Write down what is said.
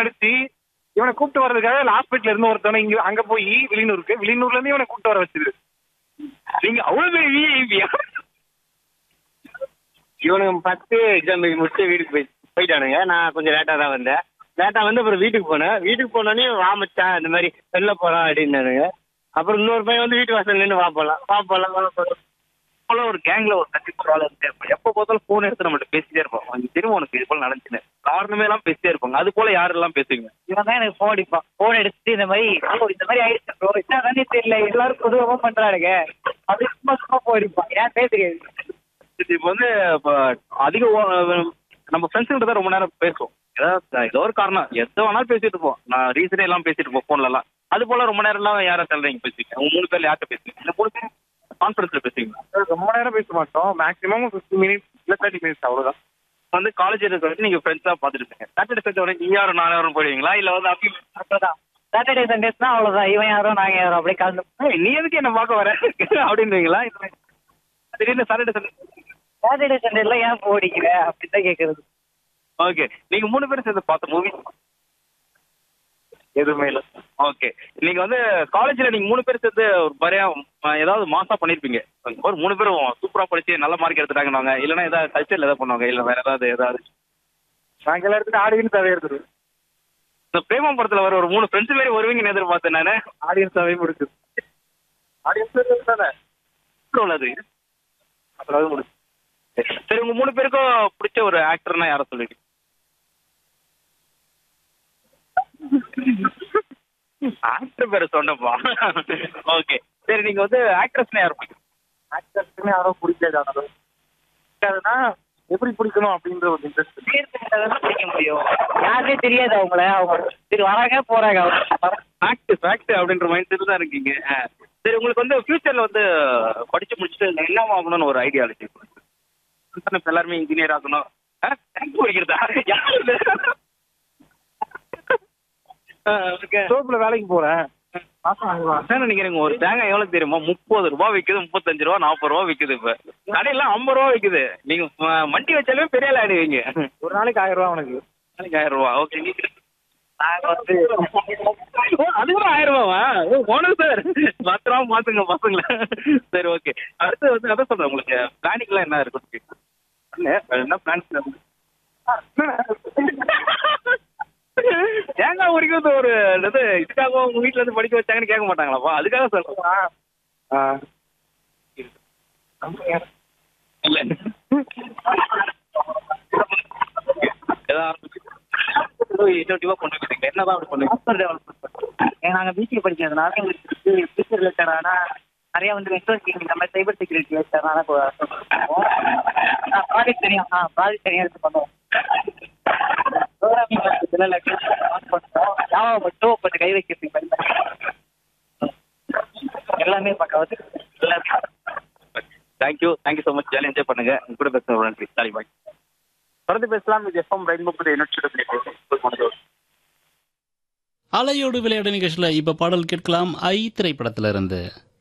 நடிச்சு இவனை கூப்பிட்டு வர்றதுக்காக ஹாஸ்பிட்டல் இருந்து ஒருத்தவனை இங்க அங்க போய் விளிநூருக்கு விளிநூர்ல இருந்து இவனை கூப்பிட்டு வர வச்சது நீங்க அவ்வளவு பெரிய விஐபியா இவனுங்க ஃபர்ஸ்ட் எக்ஸாம் முடிச்சு வீட்டுக்கு போய் போயிட்டானுங்க நான் கொஞ்சம் லேட்டாக தான் வந்தேன் லேட்டாக வந்து அப்புறம் வீட்டுக்கு போனேன் வீட்டுக்கு போனோடனே வா மச்சான் இந்த மாதிரி வெளில போகலாம் அப்படின்னானுங்க அப்புறம் இன்னொரு பையன் வந்து வீட்டு வாசல் நின்று வா போகலாம் வா போகலாம் வா போகலாம் போல ஒரு கேங்ல ஒரு கண்டிப்பா ஒரு ஆள் இருந்தே இருப்பான் எப்ப பார்த்தாலும் போன் எடுத்து நம்மகிட்ட பேசிட்டே இருப்போம் உனக்கு தெரியும் உனக்கு இது போல நடந்துச்சுன்னு காரணமே எல்லாம் பேசிட்டே இருப்பாங்க அது போல யாரெல்லாம் பேசுவீங்க இவன் தான் எனக்கு ஃபோன் அடிப்பான் ஃபோன் எடுத்துட்டு இந்த மாதிரி "bro, இந்த மாதிரி ஆயிடுச்சு ப்ரோ என்ன தானே தெரியல எல்லாரும் பொதுவாக பண்றானுங்க அப்படி சும்மா சும்மா ஃபோன் அடிப்பான் ஏன் பேசுறேன் இப்போ வந்து இப்போ அதிக ஓ- நம்ம ஃப்ரெண்ட்ஸுங்கிட்ட தான் ரொம்ப நேரம் பேசுவோம் ஏதாவது ஏதோ ஒரு காரணம் எதோ வேணாலும் பேசிட்டு இருப்போம் நான் ரீசனே எல்லாம் பேசிட்டு இருப்போம் ஃபோன்ல எல்லாம் அது போல ரொம்ப நேரம் எல்லாம் யாரை சொல்றீங்க பேசுவீங்க உங்க மூணு பேர்ல யார்கிட்ட பேசுவீங்க இந்த மூணு பேர் கான்ஃபரன்ஸ்ல பேசுவீங்க ரொம்ப நேரம் பேச மாட்டோம் மேக்ஸிமம் ஃபிஃப்டி மினிட்ஸ் இல்லை தேர்ட்டி மினிட்ஸ் அவ்வளோதான் வந்து காலேஜ் இருக்க வரைக்கும் நீங்க ஃப்ரெண்ட்ஸா பார்த்துட்டு இருப்பீங்க சாட்டர்டே சண்டே வரைக்கும் நீ யாரும் நான் யாரும் போயிடுவீங்களா இல்ல வந்து அப்படி அவ்வளோதான் சாட்டர்டே சண்டேஸ்னா அவ்வளோதான் இவன் யாரோ நாங்கள் யாரோ அப்படியே கலந்து ஏய், நீ எதுக்கு என்ன பார்க்க வர அப்படின்றீங்களா இல்ல திடீர்னு சாட்டர்டே சண்டே சாட்டர்டே சண்டேல ஏன் போடிக்கிற அப்படின்னு தான் கேட்கறது ஓகே நீங்க மூணு பேரும் சேர்ந்து பார்த்த மூவி எதுவுமே இல்லை ஓகே நீங்க வந்து காலேஜ்ல நீங்க மூணு பேர் சேர்ந்து ஒரு பரையா ஏதாவது மாசா பண்ணிருப்பீங்க ஒரு மூணு பேரும் சூப்பரா படிச்சு நல்ல மார்க் எடுத்துட்டாங்கன்னாங்க இல்லைன்னா ஏதாவது கல்ச்சர்ல ஏதாவது பண்ணுவாங்க இல்ல வேற ஏதாவது ஏதாவது நாங்கள் எல்லா இடத்துலையும் ஆடியன்ஸாகவே இருக்குது இந்த பிரேமம் படத்துல வர ஒரு மூணு ஃப்ரெண்ட்ஸ் மாதிரி வருவீங்கன்னு எதிர்பார்த்தேன் நானு ஆடியன்ஸாகவே முடிச்சுது ஆடியன்ஸ் தானே அப்புறம் அது அதாவது முடிச்சு சரி உங்க மூணு பேருக்கும் பிடிச்ச ஒரு ஆக்டர்னா யாரை சொல்லிட்டு ஆக்டர் பேரை சொன்னப்பா ஓகே சரி நீங்க வந்து ஆக்ட்ரஸ்னா யார் பிடிக்கும் ஆக்டர்ஸுமே யாரும் பிடிக்காது ஆனால் பிடிக்காதுன்னா எப்படி பிடிக்கணும் அப்படின்ற ஒரு இன்ட்ரெஸ்ட் தீர்த்துக்கிட்டதான் பிடிக்க முடியும் யாருமே தெரியாது அவங்கள அவங்க சரி வராங்க போறாங்க ஃபேக்ட் ஃபேக்ட் அப்படின்ற மைண்ட் செட் தான் இருக்கீங்க ஆ. சரி உங்களுக்கு வந்து ஃபியூச்சர்ல வந்து படிச்சு முடிச்சுட்டு என்ன ஆகணும்னு ஒரு ஐடியாலஜி இப்ப எல்லாருமே இன்ஜினியர் ஆகணும் தேங்க் படிக்கிறதா யாரு இது? ஆ, okay. சோப்பில் வேலைக்கு போகிறேன் மாதம் வாங்குவான் என்ன நினைக்கிறீங்க ஒரு தேங்காய் எவ்வளவு தெரியுமா முப்பது ரூபா விக்குது முப்பத்தஞ்சு ரூபா நாற்பது ரூபா விக்குது இப்ப கடையில ஐம்பது ரூபா விக்குது நீங்க ம- மண்டி வச்சாலே பெரிய ஆள் ஆயிடுவீங்க ஒரு நாளைக்கு ஆயிரம் ரூபா உனக்கு நாளைக்கு ஆயிரம் ரூபா ஓகே நீங்க நாங்க வந்து ஓ, அது கூட ஆயிரம் ரூபாவா ஓ போனஸ் சார் பத்திரமா பாத்துங்க பசங்கள சரி ஓகே அடுத்து வந்து அதான் சொல்றேன் உங்களுக்கு பிளானிங்லாம் என்ன இருக்கு இல்ல, என்ன பிளான்ஸ் தேங்காய் உரிக்கிறது ஒரு இது இதுக்காக உங்க வீட்ல இருந்து படிக்க வச்சாங்கன்னு கேட்க மாட்டாங்களாப்பா அதுக்காக சொல்றேன் ஆ இல்ல ஏதாவது இன்னொட்டிவா கொண்டு போயிருக்கீங்க என்னதான் அப்படி பண்ணுவீங்க சாஃப்ட்வேர் டெவலப்மெண்ட் ஏன்னா நாங்கள் பிசிஏ படிக்கிறதுனால எங்களுக்கு ஃபியூச்சர் ரிலேட்டடான நிறைய வந்து நெட்ஒர்க்கிங் இந்த மாதிரி சைபர் செக்யூரிட்டி ரிலேட்டடான ப்ராஜெக்ட் தெரியும் ஆ ப்ராஜெக்ட் தெரியும் எடுத்து பண்ணுவோம் ப்ரோக்ராமிங் இதில் பண்ணுவோம் ஜாவா மட்டும் கொஞ்சம் கை வைக்கிறதுக்கு பயன்படுத்தி எல்லாமே பக்காவது எல்லாமே thank you thank you so much jolly enjoy பண்ணுங்க உங்க கூட பேசுறது ரொம்ப நன்றி சாரி பாய் தொடர்ந்து பேசலாம் இது எஃப்எம் ரெயின்போ புது என்னோட அலையோடு விளையாடு நிகழ்ச்சியில் இப்ப பாடல் கேட்கலாம் ஐ திரைப்படத்திலிருந்து